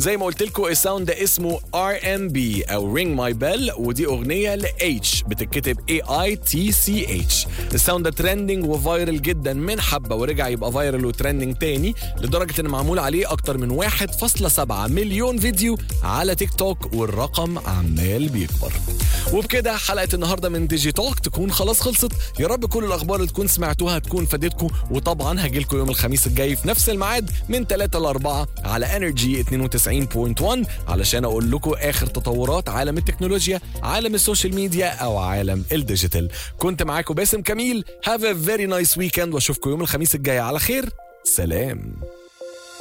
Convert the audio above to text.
زي ما قلت لكم الساوند ده اسمه ار ام بي او رينج ماي بيل ودي اغنيه لاتش بتتكتب اي اي تي سي اتش الساوند ده ترندنج وفايرل جدا من حبه ورجع يبقى فايرل وترندنج تاني لدرجه ان معمول عليه اكتر من 1.7 مليون فيديو على تيك توك والرقم عمال بيكبر وبكده حلقه النهارده من ديجي توك تكون خلاص خلصت يا رب كل الاخبار اللي تكون سمعتوها تكون فادتكم وطبعا هجيلكم يوم الخميس الجاي في نفس الميعاد من 3 ل 4 على انرجي 92.1 علشان اقول لكم اخر تطورات عالم التكنولوجيا عالم السوشيال ميديا او عالم الديجيتال كنت معاكم باسم كميل هاف ا فيري نايس ويكند واشوفكم يوم الخميس الجاي على خير سلام